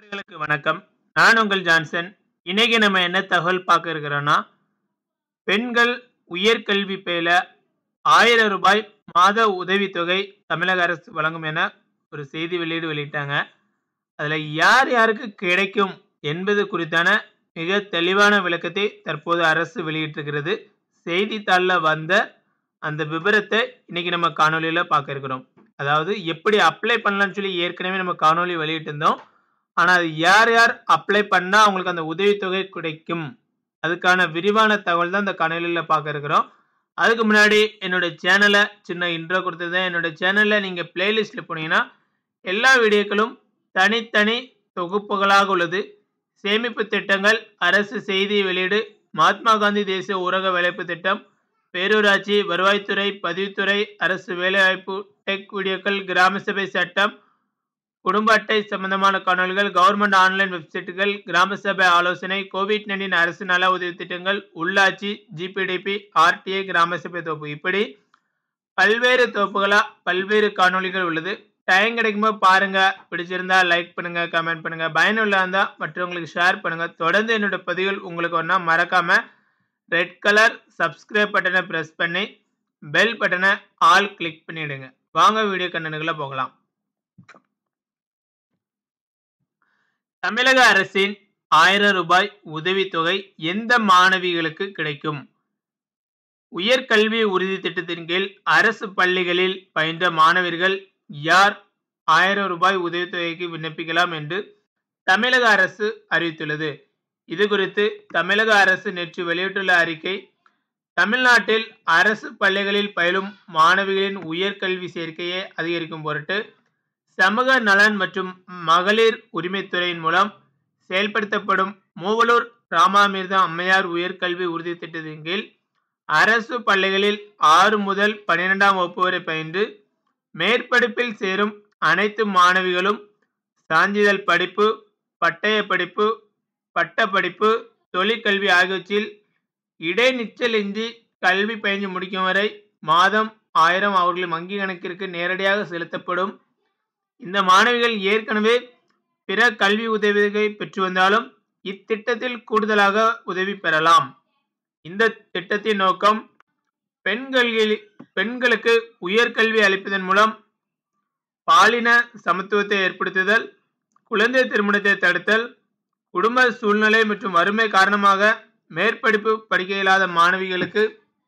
நண்பர்களுக்கு வணக்கம் நான் உங்கள் ஜான்சன் இன்னைக்கு நம்ம என்ன தகவல் பார்க்க இருக்கிறோம்னா பெண்கள் உயர்கல்வி பயில ஆயிரம் ரூபாய் மாத உதவித்தொகை தமிழக அரசு வழங்கும் என ஒரு செய்தி வெளியீடு வெளியிட்டாங்க அதில் யார் யாருக்கு கிடைக்கும் என்பது குறித்தான மிக தெளிவான விளக்கத்தை தற்போது அரசு வெளியிட்டிருக்கிறது செய்தித்தாளில் வந்த அந்த விவரத்தை இன்னைக்கு நம்ம காணொலியில் பார்க்க இருக்கிறோம் அதாவது எப்படி அப்ளை பண்ணலாம்னு சொல்லி ஏற்கனவே நம்ம காணொலி வெளியிட்டிருந்தோம் ஆனால் அது யார் யார் அப்ளை பண்ணால் அவங்களுக்கு அந்த உதவித்தொகை கிடைக்கும் அதுக்கான விரிவான தகவல் தான் இந்த காணொலியில் பார்க்க இருக்கிறோம் அதுக்கு முன்னாடி என்னோட சேனலை சின்ன இன்ட்ரோ கொடுத்துருந்தேன் என்னோட சேனலில் நீங்கள் பிளேலிஸ்ட்டில் போனீங்கன்னா எல்லா வீடியோக்களும் தனித்தனி தொகுப்புகளாக உள்ளது சேமிப்பு திட்டங்கள் அரசு செய்தி வெளியீடு மகாத்மா காந்தி தேசிய ஊரக வேலைவாய்ப்பு திட்டம் பேரூராட்சி வருவாய்த்துறை பதிவுத்துறை அரசு வேலைவாய்ப்பு டெக் வீடியோக்கள் கிராம சபை சட்டம் குடும்ப அட்டை சம்பந்தமான காணொலிகள் கவர்மெண்ட் ஆன்லைன் வெப்சைட்டுகள் கிராம சபை ஆலோசனை கோவிட் நைன்டீன் அரசு நல உதவி திட்டங்கள் உள்ளாட்சி ஜிபிடிபி ஆர்டிஐ கிராம சபை தொகுப்பு இப்படி பல்வேறு தொகுப்புகளா பல்வேறு காணொலிகள் உள்ளது டைம் கிடைக்கும்போது பாருங்க பிடிச்சிருந்தா லைக் பண்ணுங்க கமெண்ட் பண்ணுங்க பயனுள்ள இருந்தா மற்றவங்களுக்கு ஷேர் பண்ணுங்க தொடர்ந்து என்னோட பதிவுகள் உங்களுக்கு ஒன்றா மறக்காம ரெட் கலர் சப்ஸ்கிரைப் பட்டனை ப்ரெஸ் பண்ணி பெல் பட்டனை ஆல் கிளிக் பண்ணிடுங்க வாங்க வீடியோ கண்டனுக்குள்ள போகலாம் தமிழக அரசின் ஆயிரம் ரூபாய் உதவித்தொகை எந்த மாணவிகளுக்கு கிடைக்கும் உயர்கல்வி உறுதி திட்டத்தின் கீழ் அரசு பள்ளிகளில் பயின்ற மாணவர்கள் யார் ஆயிரம் ரூபாய் உதவித்தொகைக்கு விண்ணப்பிக்கலாம் என்று தமிழக அரசு அறிவித்துள்ளது இது குறித்து தமிழக அரசு நேற்று வெளியிட்டுள்ள அறிக்கை தமிழ்நாட்டில் அரசு பள்ளிகளில் பயிலும் மாணவிகளின் உயர்கல்வி சேர்க்கையை அதிகரிக்கும் பொருட்டு சமூக நலன் மற்றும் மகளிர் உரிமைத்துறையின் மூலம் செயல்படுத்தப்படும் மூவலூர் ராமாமிர்தா அம்மையார் உயர்கல்வி உறுதி திட்டத்தின் கீழ் அரசு பள்ளிகளில் ஆறு முதல் பன்னிரெண்டாம் வகுப்பு வரை பயின்று மேற்படிப்பில் சேரும் அனைத்து மாணவிகளும் சான்றிதழ் படிப்பு பட்டய படிப்பு பட்ட படிப்பு தொழிற்கல்வி ஆகியவற்றில் இடைநிற்றலின்றி கல்வி பயின்று முடிக்கும் வரை மாதம் ஆயிரம் அவர்களின் வங்கி கணக்கிற்கு நேரடியாக செலுத்தப்படும் இந்த மாணவிகள் ஏற்கனவே பிற கல்வி உதவியை பெற்று வந்தாலும் இத்திட்டத்தில் கூடுதலாக உதவி பெறலாம் இந்த திட்டத்தின் நோக்கம் பெண்களில் பெண்களுக்கு உயர்கல்வி அளிப்பதன் மூலம் பாலின சமத்துவத்தை ஏற்படுத்துதல் குழந்தை திருமணத்தை தடுத்தல் குடும்ப சூழ்நிலை மற்றும் வறுமை காரணமாக மேற்படிப்பு படிக்க இயலாத மாணவிகளுக்கு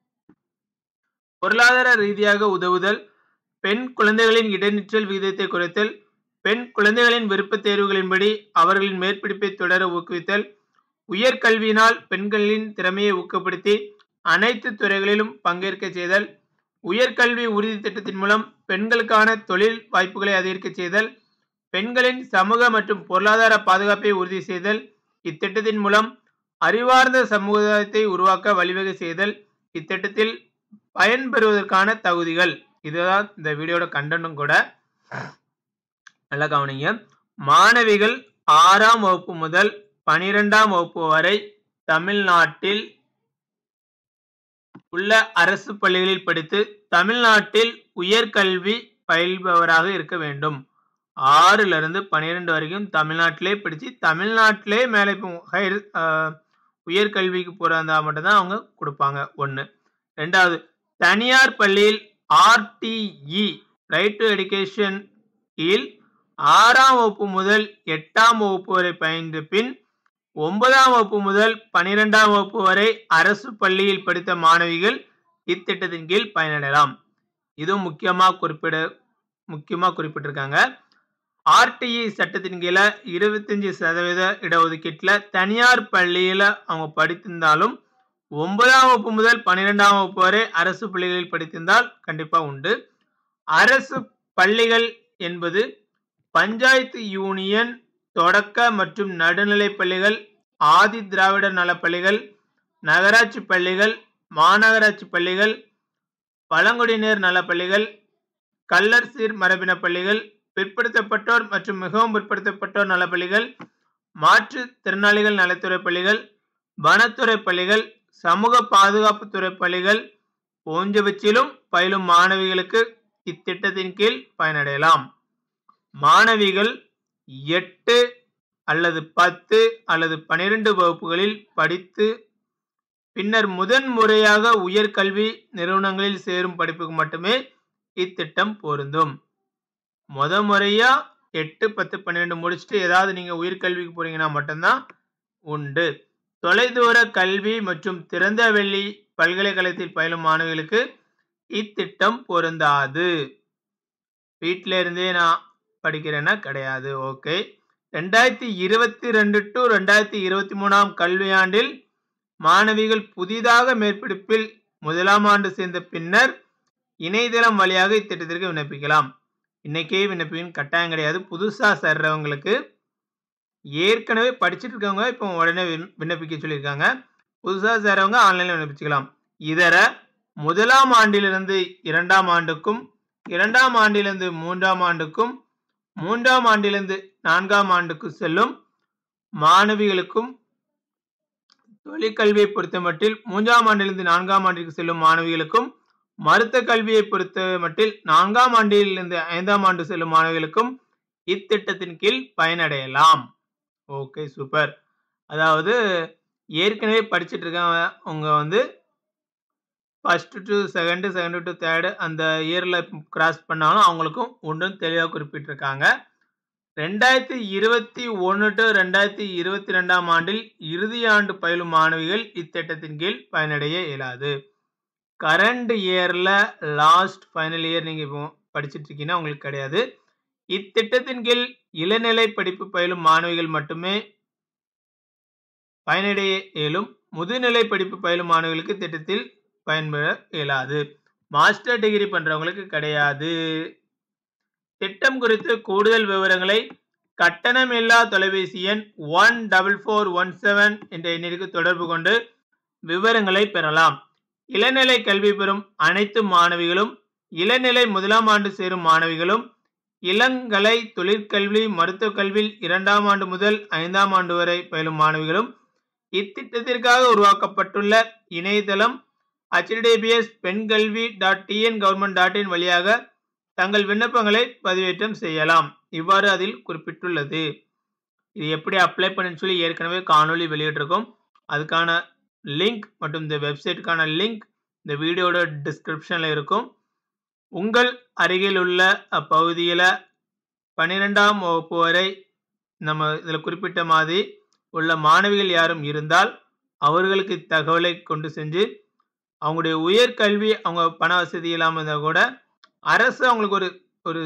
பொருளாதார ரீதியாக உதவுதல் பெண் குழந்தைகளின் இடைநிற்றல் விகிதத்தை குறைத்தல் பெண் குழந்தைகளின் விருப்பத் தேர்வுகளின்படி அவர்களின் மேற்படிப்பை தொடர ஊக்குவித்தல் உயர்கல்வியினால் பெண்களின் திறமையை ஊக்கப்படுத்தி அனைத்து துறைகளிலும் பங்கேற்க செய்தல் உயர்கல்வி உறுதி திட்டத்தின் மூலம் பெண்களுக்கான தொழில் வாய்ப்புகளை அதிகரிக்க செய்தல் பெண்களின் சமூக மற்றும் பொருளாதார பாதுகாப்பை உறுதி செய்தல் இத்திட்டத்தின் மூலம் அறிவார்ந்த சமுதாயத்தை உருவாக்க வழிவகை செய்தல் இத்திட்டத்தில் பயன்பெறுவதற்கான தகுதிகள் இதுதான் இந்த வீடியோட கண்டனும் கூட நல்லா கவனிங்க மாணவிகள் ஆறாம் வகுப்பு முதல் பனிரெண்டாம் வகுப்பு வரை தமிழ்நாட்டில் உள்ள அரசு பள்ளிகளில் படித்து தமிழ்நாட்டில் உயர்கல்வி பயில்பவராக இருக்க வேண்டும் ஆறுல இருந்து பன்னிரெண்டு வரைக்கும் தமிழ்நாட்டிலே படித்து தமிழ்நாட்டிலே மேலே இப்போ ஹையர் உயர்கல்விக்கு போகிறதா மட்டும்தான் அவங்க கொடுப்பாங்க ஒன்று ரெண்டாவது தனியார் பள்ளியில் ஆர்டிஇ ரைட் டு எடுகேஷன் கீழ் ஆறாம் வகுப்பு முதல் எட்டாம் வகுப்பு வரை பயின்ற பின் ஒன்பதாம் வகுப்பு முதல் பனிரெண்டாம் வகுப்பு வரை அரசு பள்ளியில் படித்த மாணவிகள் இத்திட்டத்தின் கீழ் பயனடையலாம் இதுவும் முக்கியமாக குறிப்பிட முக்கியமாக குறிப்பிட்டிருக்காங்க ஆர்டிஇ சட்டத்தின் கீழே இருபத்தஞ்சி சதவீத இடஒதுக்கீட்டில் தனியார் பள்ளியில் அவங்க படித்திருந்தாலும் ஒன்பதாம் வகுப்பு முதல் பன்னிரெண்டாம் வகுப்பு வரை அரசு பள்ளிகளில் படித்திருந்தால் கண்டிப்பாக உண்டு அரசு பள்ளிகள் என்பது பஞ்சாயத்து யூனியன் தொடக்க மற்றும் நடுநிலை பள்ளிகள் ஆதி திராவிடர் நல பள்ளிகள் நகராட்சி பள்ளிகள் மாநகராட்சி பள்ளிகள் பழங்குடியினர் நல பள்ளிகள் கல்லர் சீர் மரபின பள்ளிகள் பிற்படுத்தப்பட்டோர் மற்றும் மிகவும் பிற்படுத்தப்பட்டோர் நல பள்ளிகள் மாற்றுத்திறனாளிகள் நலத்துறை பள்ளிகள் வனத்துறை பள்ளிகள் சமூக பாதுகாப்புத்துறை பள்ளிகள் போன்றவற்றிலும் பயிலும் மாணவிகளுக்கு இத்திட்டத்தின் கீழ் பயனடையலாம் மாணவிகள் எட்டு அல்லது 10 அல்லது 12 வகுப்புகளில் படித்து பின்னர் முதன் முறையாக உயர்கல்வி நிறுவனங்களில் சேரும் படிப்புக்கு மட்டுமே இத்திட்டம் பொருந்தும். மொத முறையா 8, 10, 12 முடிச்சுட்டு ஏதாவது நீங்க உயர்கல்விக்கு போறீங்கன்னா மட்டும் தான் உண்டு. தொலைதூர கல்வி மற்றும் திறந்தவெளி பல்கலைக்கழகத்தில் பயிலும் மாணவிகளுக்கு இத்திட்டம் பொருந்தாது. வீட்ல இருந்தே நான் படிக்கிறேன்னா கிடையாது. ஓகே. 2022 டூ 2023ஆம் கல்வியாண்டில் மாணவிகள் புதிதாக மேற்படிப்பில் முதலாம் ஆண்டு சேர்ந்த பின்னர் இணையதளம் வழியாக இத்திட்டத்திற்கு விண்ணப்பிக்கலாம். இன்னைக்கே விண்ணப்பிக்கணும்னு கட்டாயம் கிடையாது. புதுசா சேர்றவங்களுக்கு ஏற்கனவே படிச்சுட்டு இருக்கவங்க இப்போ உடனே விண் விண்ணப்பிக்க சொல்லியிருக்காங்க. புதுசா சேர்றவங்க ஆன்லைன்ல விண்ணப்பிச்சுக்கலாம். இதர முதலாம் ஆண்டிலிருந்து 2ஆம் ஆண்டுக்கும், 2ஆம் ஆண்டிலிருந்து 3ஆம் ஆண்டுக்கும், 3ஆம் ஆண்டிலிருந்து 4ஆம் ஆண்டுக்கு செல்லும் மாணவிகளுக்கும் தொழிற்கல்வியை பொறுத்தமட்டில் 3ஆம் ஆண்டிலிருந்து 4ஆம் ஆண்டிற்கு செல்லும் மாணவிகளுக்கும், மருத்துவ கல்வியை பொறுத்தமட்டில் 4ஆம் ஆண்டிலிருந்து 5ஆம் ஆண்டு செல்லும் மாணவிகளுக்கும் இத்திட்டத்தின் கீழ் பயனடையலாம். Okay super. அதாவது ஏற்கனவே படிச்சுட்டு இருக்கவங்க அவங்க வந்து first to second, second to third அந்த இயர்ல கிராஸ் பண்ணாலும் அவங்களுக்கும் உண்டுன்னு தெளிவா குறிப்பிட்டிருக்காங்க. 2021 டூ 2022ஆம் ஆண்டில் இறுதி ஆண்டு பயிலும் மாணவிகள் இத்திட்டத்தின் கீழ் பயனடைய இயலாது. கரண்ட் இயர்ல லாஸ்ட் ஃபைனல் இயர் நீங்க இப்போ படிச்சுட்டு இருக்கீங்கன்னா உங்களுக்கு கிடையாது. இத்திட்டத்தின் கீழ் இளநிலை படிப்பு பயிலும் மாணவிகள் மட்டுமே பயனடைய இயலும். முதுநிலை படிப்பு பயிலும் மாணவிகளுக்கு திட்டத்தில் பயன்பெற இயலாது. மாஸ்டர் டிகிரி பண்றவங்களுக்கு கிடையாது. திட்டம் குறித்து கூடுதல் விவரங்களை கட்டணமில்லா தொலைபேசி எண் 14417 என்ற எண்ணிற்கு தொடர்பு கொண்டு விவரங்களை பெறலாம். இளநிலை கல்வி பெறும் அனைத்து மாணவிகளும், இளநிலை முதலாம் ஆண்டு சேரும் மாணவிகளும், இளங்கலை, தொழிற்கல்வி, மருத்துவக் கல்வியில் 2ஆம் ஆண்டு முதல் 5ஆம் ஆண்டு வரை பயிலும் மாணவிகளும் இத்திட்டத்திற்காக உருவாக்கப்பட்டுள்ள இணையதளம் https பெண்கல்வி dot TN government dot in வழியாக தங்கள் விண்ணப்பங்களை பதிவேற்றம் செய்யலாம். இவ்வாறு அதில் குறிப்பிட்டுள்ளது. இது எப்படி அப்ளை பண்ணணும்னு சொல்லி ஏற்கனவே காணொளி வெளியிட்டிருக்கோம். அதுக்கான லிங்க் மற்றும் இந்த வெப்சைட்க்கான லிங்க் இந்த வீடியோட டிஸ்கிரிப்ஷன்ல இருக்கும். உங்கள் அருகில் உள்ள அப்பகுதியில 12ஆம் வகுப்பு வரை நம்ம இதுல குறிப்பிட்ட மாதிரி உள்ள மாணவிகள் யாரும் இருந்தால் அவர்களுக்கு இத்தகவலை கொண்டு செஞ்சு அவங்களுடைய உயர்கல்வி அவங்க பண வசதி இல்லாம இருந்தா கூட அரசு அவங்களுக்கு ஒரு ஒரு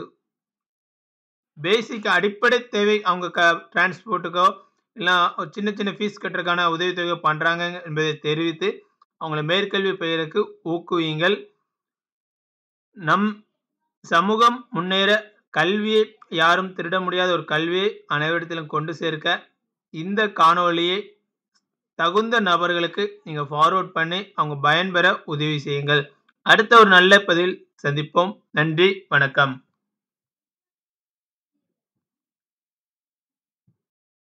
பேசிக் அடிப்படை தேவை அவங்க க டிரான்ஸ்போர்ட்டுக்கோ இல்ல ஒரு சின்ன சின்ன ஃபீஸ் கட்டுறதுக்கான உதவித்தொகை பண்றாங்க என்பதை தெரிவித்து அவங்கள மேற்கல்வி பெறுவதற்கு ஊக்குவியுங்கள். நம் சமூகம் முன்னேற கல்வியை யாரும் திருட முடியாத ஒரு கல்வியை அனைவரிடத்திலும் கொண்டு சேர்க்க இந்த காணொளியை தகுந்த நபர்களுக்கு நீங்க ஃபார்வர்ட் பண்ணி அவங்க பயன்பெற உதவி செய்யுங்கள். அடுத்த ஒரு நல்ல பதிவில் சந்திப்போம். நன்றி, வணக்கம்.